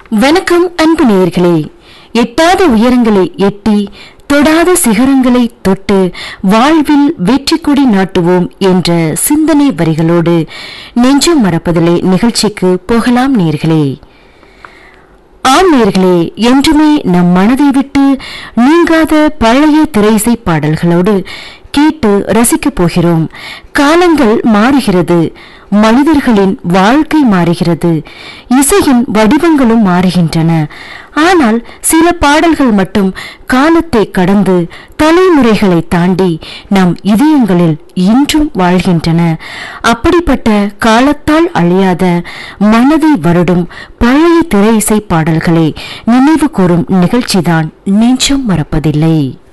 வணக்கம் அன்பு நேயர்களே எட்டாத உயரங்களை எட்டி தொடாத சிகரங்களை தொட்டு வாழ்வில் வெற்றி கொடி நாட்டுவோம் என்ற சிந்தனை வரிகளோடு நெஞ்சம் மறப்பதிலே நிகழ்ச்சிக்கு போகலாம் நேர்களே ஆம் நேர்களே என்றுமே நம் மனதை விட்டு நீங்காத பழைய திரைசை பாடல்களோடு கேட்டு ரசிக்கப் போகிறோம் காலங்கள் மாறுகிறது மனிதர்களின் வாழ்க்கை மாறுகிறது இசையின் வடிவங்களும் மாறுகின்றன ஆனால் சில பாடல்கள் மட்டும் காலத்தை கடந்து தலைமுறைகளை தாண்டி நம் இதயங்களில் இன்றும் வாழ்கின்றன அப்படிப்பட்ட காலத்தால் அழியாத மனதை வருடும் பழைய திரை இசை பாடல்களை நினைவு கூறும் நிகழ்ச்சிதான் நெஞ்சம் மறப்பதில்லை